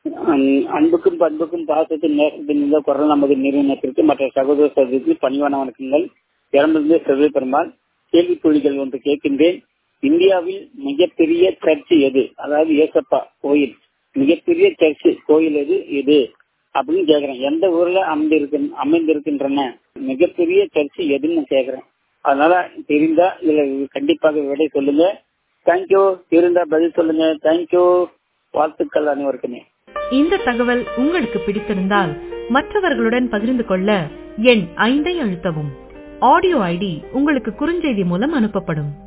an- அன்புக்கும் பண்புக்கும் பாசத்தின் நேசத்தின் இந்த குரல் நமது நிறுவனத்திற்கு மற்ற சகோதர சகோதரிக்கு பணிவான வணக்கங்கள் இறந்திருந்த செல்வி பெருமாள் கேள்விக்குழிகள் ஒன்று கேட்கின்றேன் இந்தியாவில் மிகப்பெரிய சர்ச் எது அதாவது ஏசப்பா கோயில் மிகப்பெரிய சர்ச் கோயில் எது இது அப்படின்னு கேக்குறேன் எந்த ஊர்ல அமைந்திருக்கு அமைந்திருக்கின்றன மிகப்பெரிய சர்ச் எதுன்னு கேக்குறேன் அதனால தெரிந்தா இதுல கண்டிப்பாக விடை சொல்லுங்க தேங்க்யூ இருந்தா பதில் சொல்லுங்க தேங்க்யூ வாழ்த்துக்கள் அனைவருக்குமே இந்த தகவல் உங்களுக்கு பிடித்திருந்தால் மற்றவர்களுடன் பகிர்ந்து கொள்ள எண் ஐந்தை அழுத்தவும் ஆடியோ ஐடி உங்களுக்கு குறுஞ்செய்தி மூலம் அனுப்பப்படும்